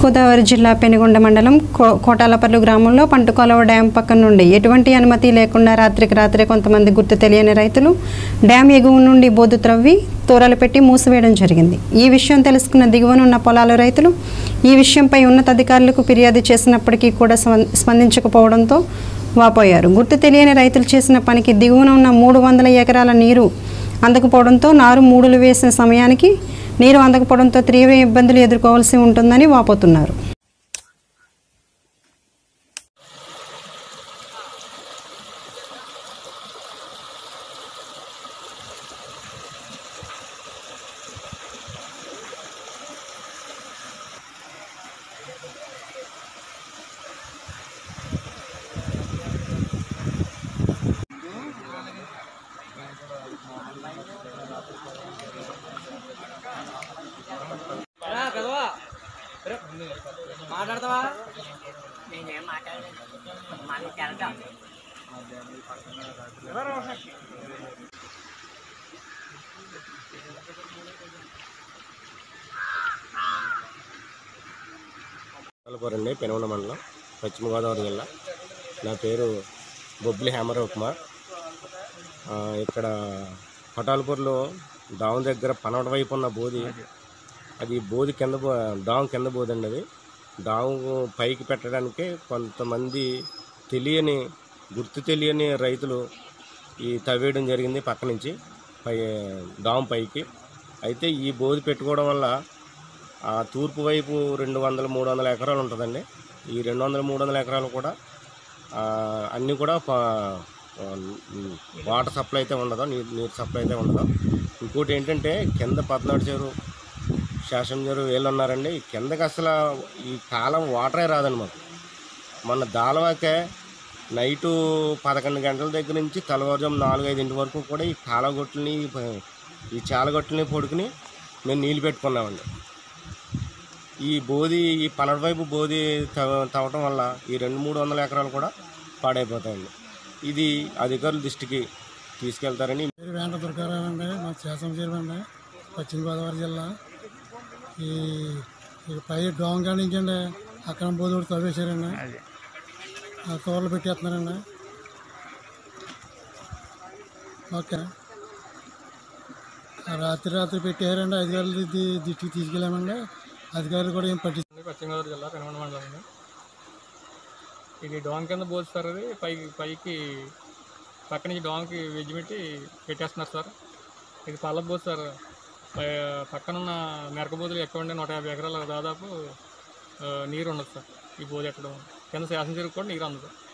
తూర్పుగోదావరి జిల్లా పెనుగొండ మండలం కో కోటాలపల్లి గ్రామంలో పంటుకోలవ డ్యాం పక్కన నుండి ఎటువంటి అనుమతి లేకుండా రాత్రికి రాత్రే కొంతమంది గుర్తు తెలియని రైతులు డ్యాం ఎగువ నుండి బోధు త్రవ్వి తోరలు పెట్టి మూసివేయడం జరిగింది ఈ విషయం తెలుసుకున్న దిగువనున్న పొలాల రైతులు ఈ విషయంపై ఉన్నతాధికారులకు ఫిర్యాదు చేసినప్పటికీ కూడా స్పం- స్పందించకపోవడంతో వాపోయారు గుర్తు తెలియని రైతులు చేసిన పనికి దిగువన ఉన్న మూడు వందల ఎకరాల నీరు అందకపోవడంతో నారు మూడులు వేసిన సమయానికి నీరు అందకపోవడంతో తీవ్ర ఇబ్బందులు ఎదుర్కోవాల్సి ఉంటుందని వాపోతున్నారు మాట్లాడతావా నేనేం మాట్లాడలేదు మనకి వెళ్తాం అండి పెనుగొండ మండలం పశ్చిమ గోదావరి జిల్లా నా పేరు బొబ్బిలి హేమరావు కుమార్ ఆ, ఇక్కడ పటాల్పూర్లో డాము దగ్గర పనవడ వైపు ఉన్న బోధి అది బోధి కింద బో డాము కింద బోధి అండి అది డాము పైకి పెట్టడానికి కొంతమంది తెలియని గుర్తు తెలియని రైతులు ఈ తవ్వేయడం జరిగింది పక్క నుంచి పై డాము పైకి అయితే ఈ బోధి పెట్టుకోవడం వల్ల ఆ తూర్పు వైపు రెండు వందల మూడు వందల ఎకరాలు ఉంటుందండి ఈ రెండు వందల మూడు వందల ఎకరాలు కూడా ఆ, అన్నీ కూడా ప- ఆ, వాటర్ సప్లై అయితే ఉండదు నీరు నీరు సప్లై అయితే ఉండదు ఇంకోటి ఏంటంటే కింద పద్నాడు చెరువు శాసనం చెరువు వీళ్ళు ఉన్నారండి ఈ కిందకి అసలు ఈ కాలం వాటరే రాదండి మాకు మొన్న దాలవాకే నైటు పదకొండు గంటల దగ్గర నుంచి తెల్లవారుజాము నాలుగు ఐదింటి వరకు కూడా ఈ కాలగొట్టుని ఈ చాలగొట్టుని పొడుకుని మేము నీళ్ళు పెట్టుకున్నామండి ఈ బోధి ఈ పన్నెండు వైపు బోధి తవ్వ- తవ్వటం వల్ల ఈ రెండు మూడు వందల ఎకరాలు కూడా పాడైపోతాయండి ఇది అధికారుల దృష్టికి తీసుకెళ్తారని పేరు వెంట దుర్గారావు అండి మా చేసం అండి పశ్చిమ గోదావరి జిల్లా ఈ ఈ పై డోం కానించండి అక్కడ బోధుడు తవ్వేశారండి ఆ తోరలు పెట్టేస్తున్నారండి ఓకే ఆ రాత్రి రాత్రి పెట్టారండి అధికారులు ది- దృష్టికి తీసుకెళ్ళామండి అధికారులు కూడా ఏం పట్టి పశ్చిమ గోదావరి జిల్లా పెనుగొండ మండలం అండి ఇది డోంగ్ కింద పోదు సార్ అది పైకి పైకి పక్క నుంచి డోంగ్కి వెజ్జి పెట్టి పెట్టేస్తున్నారు సార్ ఇది పల్ల పోదు సార్ పై పక్కన ఉన్న మెరక బోధులు ఎక్కువ ఉండే నూట యాభై ఎకరాల దాదాపు ఆ, నీరు ఉండదు సార్ ఈ బోధి ఎక్కడం కింద శాసన చెరుకు కూడా నీరు అందదు